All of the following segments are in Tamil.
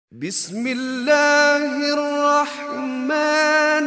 بسم الله الرحمن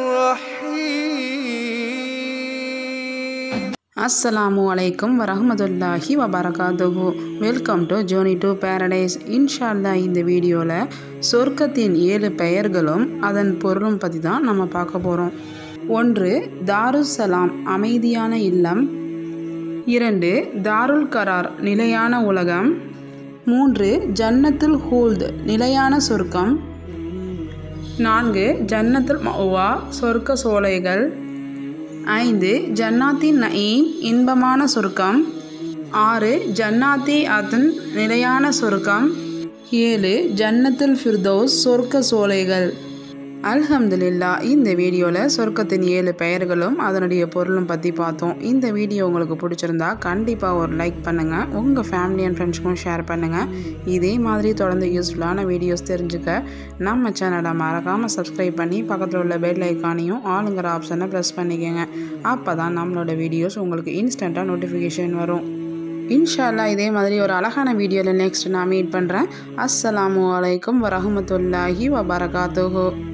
الرحيم அஸ்ஸலாமு அலைக்கும் வரஹமதுல்லாஹி வபரகாத்துஹு welcome to journey to paradise இன்ஷால்லா இந்த வீடியோவில் சொர்க்கத்தின் ஏழு பெயர்களும் அதன் பொருளும் பற்றி தான் நம்ம பார்க்க போகிறோம் ஒன்று தாருசலாம் அமைதியான இல்லம் இரண்டு தாருல் கரார் நிலையான உலகம் மூன்று ஜன்னத்துல் ஹூல்த் நிலையான சொர்க்கம் நான்கு ஜன்னத்துல் மௌவா சொர்க்க சோலைகள் ஐந்து ஜன்னாத்தி நயீம் இன்பமான சொர்க்கம் ஆறு ஜன்னாத்தி அதன் நிலையான சொர்க்கம் ஏழு ஜன்னத்துல் ஃபிர்தௌஸ் சொர்க்க சோலைகள் அல்ஹம்துலில்லா இந்த வீடியோவில் சொர்க்கத்தின் ஏழு பெயர்களும் அதனுடைய பொருளும் பற்றி பார்த்தோம் இந்த வீடியோ உங்களுக்கு பிடிச்சிருந்தா கண்டிப்பாக ஒரு லைக் பண்ணுங்கள் உங்கள் ஃபேமிலி அண்ட் ஃப்ரெண்ட்ஸ்க்கும் ஷேர் பண்ணுங்கள் இதே மாதிரி தொடர்ந்து யூஸ்ஃபுல்லான வீடியோஸ் தெரிஞ்சுக்க நம்ம சேனலை மறக்காமல் சப்ஸ்கிரைப் பண்ணி பக்கத்தில் உள்ள பெல் ஐக்கானையும் ஆளுங்கிற ஆப்ஷனை ப்ரெஸ் பண்ணிக்கோங்க அப்போ தான் நம்மளோட வீடியோஸ் உங்களுக்கு இன்ஸ்டண்ட்டாக நோட்டிஃபிகேஷன் வரும் இன்ஷால்லா இதே மாதிரி ஒரு அழகான வீடியோவில் நெக்ஸ்ட் நான் மீட் பண்ணுறேன் அஸ்ஸலாமு அலைக்கும் வரஹமத்துல்லாஹி வபரகாத்துஹு